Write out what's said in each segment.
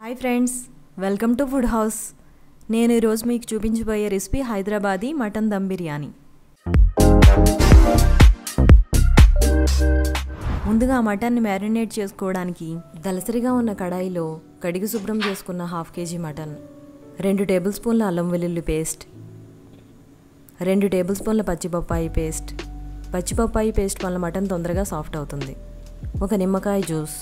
hi friends welcome to food house నేను ఈరోజు మీకు చూపించబోయే రెసిపీ హైదరాబాదీ మటన్ దమ్ బిర్యానీ ముందుగా మటన్ని మ్యారినేట్ చేసుకోవడానికి దలసరిగా ఉన్న కడాయిలో కడిగి శుభ్రం చేసుకున్న హాఫ్ కేజీ మటన్ రెండు టేబుల్ స్పూన్ల అల్లం వెల్లుల్లి పేస్ట్ రెండు టేబుల్ స్పూన్ల పచ్చిపప్పాయి పేస్ట్ పచ్చిపప్పాయి పేస్ట్ వల్ల మటన్ తొందరగా సాఫ్ట్ అవుతుంది ఒక నిమ్మకాయ జ్యూస్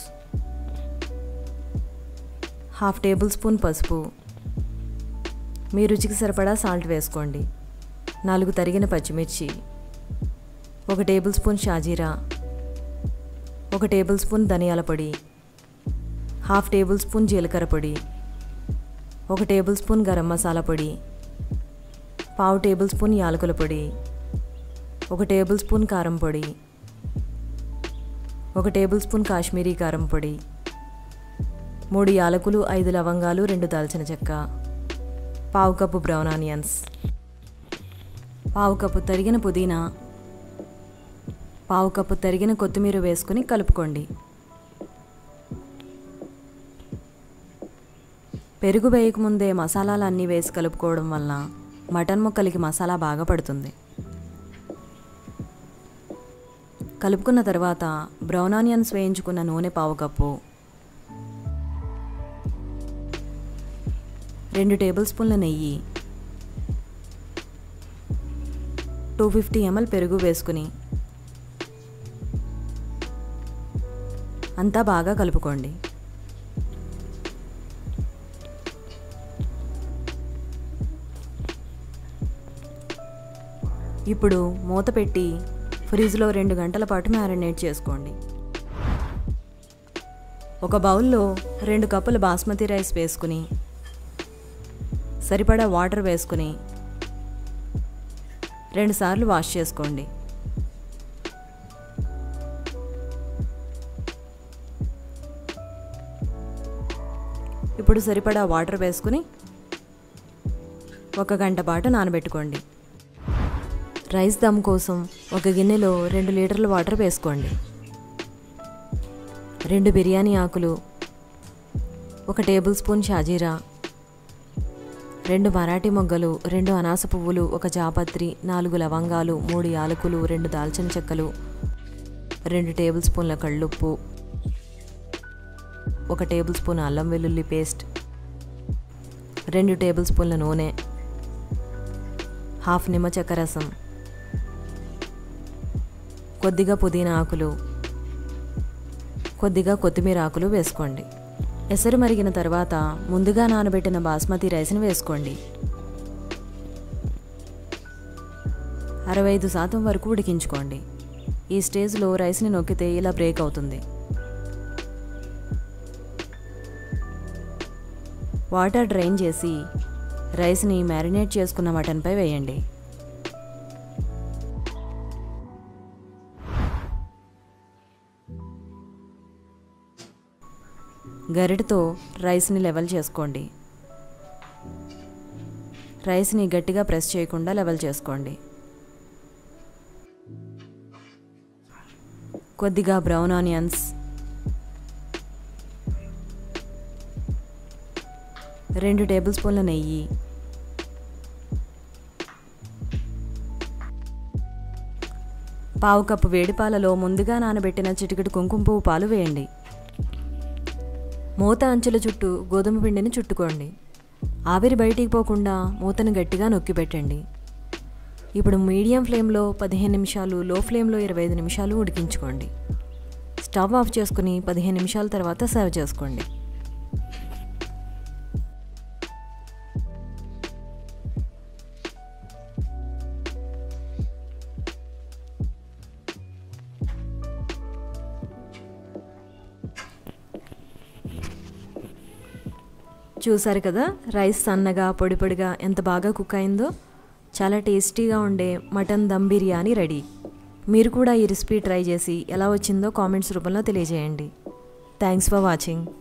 హాఫ్ టేబుల్ స్పూన్ పసుపు మీ రుచికి సరిపడా సాల్ట్ వేసుకోండి నాలుగు తరిగిన పచ్చిమిర్చి ఒక టేబుల్ స్పూన్ షాజీరా ఒక టేబుల్ స్పూన్ ధనియాల పొడి హాఫ్ టేబుల్ స్పూన్ జీలకర్ర పొడి ఒక టేబుల్ స్పూన్ గరం మసాలా పొడి పావు టేబుల్ స్పూన్ యాలకుల పొడి ఒక టేబుల్ స్పూన్ కారం పొడి ఒక టేబుల్ స్పూన్ కాశ్మీరీ కారం పొడి మూడు యాలకులు ఐదు లవంగాలు రెండు దాల్చిన చెక్క పావు కప్పు బ్రౌన్ ఆనియన్స్ పావు కప్పు తరిగిన పుదీనా పావు కప్పు తరిగిన కొత్తిమీర వేసుకుని కలుపుకోండి పెరుగు వేయకముందే మసాలాలు అన్నీ వేసి కలుపుకోవడం వలన మటన్ ముక్కలకి మసాలా బాగా పడుతుంది కలుపుకున్న తర్వాత బ్రౌన్ ఆనియన్స్ వేయించుకున్న నూనె పావు కప్పు రెండు టేబుల్ స్పూన్ల నెయ్యి టూ ఫిఫ్టీ ఎంఎల్ పెరుగు వేసుకుని అంతా బాగా కలుపుకోండి ఇప్పుడు మూత పెట్టి ఫ్రిడ్జ్లో రెండు గంటల పాటు మ్యారినేట్ చేసుకోండి ఒక బౌల్లో రెండు కప్పుల బాస్మతి రైస్ వేసుకుని సరిపడా వాటర్ వేసుకుని రెండుసార్లు వాష్ చేసుకోండి ఇప్పుడు సరిపడా వాటర్ వేసుకుని ఒక గంట పాటు నానబెట్టుకోండి రైస్ దమ్ కోసం ఒక గిన్నెలో రెండు లీటర్ల వాటర్ వేసుకోండి రెండు బిర్యానీ ఆకులు ఒక టేబుల్ స్పూన్ షాజీరా రెండు మరాఠీ మొగ్గలు రెండు అనాస పువ్వులు ఒక జాపత్రి నాలుగు లవంగాలు మూడు యాలకులు రెండు దాల్చిన చెక్కలు రెండు టేబుల్ స్పూన్ల కళ్ళుప్పు ఒక టేబుల్ స్పూన్ అల్లం వెల్లుల్లి పేస్ట్ రెండు టేబుల్ స్పూన్ల నూనె హాఫ్ నిమ్మ చెక్క రసం కొద్దిగా పుదీనా ఆకులు కొద్దిగా కొత్తిమీర ఆకులు వేసుకోండి ఎసరు మరిగిన తర్వాత ముందుగా నానబెట్టిన బాస్మతి రైస్ని వేసుకోండి అరవై ఐదు శాతం వరకు ఉడికించుకోండి ఈ స్టేజ్లో రైస్ని నొక్కితే ఇలా బ్రేక్ అవుతుంది వాటర్ డ్రైన్ చేసి రైస్ని మ్యారినేట్ చేసుకున్న మటన్పై వేయండి గరిటతో రైస్ని లెవెల్ చేసుకోండి రైస్ని గట్టిగా ప్రెస్ చేయకుండా లెవెల్ చేసుకోండి కొద్దిగా బ్రౌన్ ఆనియన్స్ రెండు టేబుల్ స్పూన్ల నెయ్యి పావు కప్పు వేడి పాలలో ముందుగా నానబెట్టిన చిటికెడు కుంకుమ పువ్వు పాలు వేయండి మూత అంచుల చుట్టూ గోధుమ పిండిని చుట్టుకోండి ఆవిరి బయటికి పోకుండా మూతను గట్టిగా నొక్కి పెట్టండి ఇప్పుడు మీడియం ఫ్లేమ్లో పదిహేను నిమిషాలు లో ఫ్లేమ్లో ఇరవై ఐదు నిమిషాలు ఉడికించుకోండి స్టవ్ ఆఫ్ చేసుకుని పదిహేను నిమిషాల తర్వాత సర్వ్ చేసుకోండి చూసారు కదా రైస్ సన్నగా పొడి పొడిగా ఎంత బాగా కుక్ అయిందో చాలా టేస్టీగా ఉండే మటన్ దమ్ బిర్యానీ రెడీ మీరు కూడా ఈ రెసిపీ ట్రై చేసి ఎలా వచ్చిందో కామెంట్స్ రూపంలో తెలియజేయండి థ్యాంక్స్ ఫర్ వాచింగ్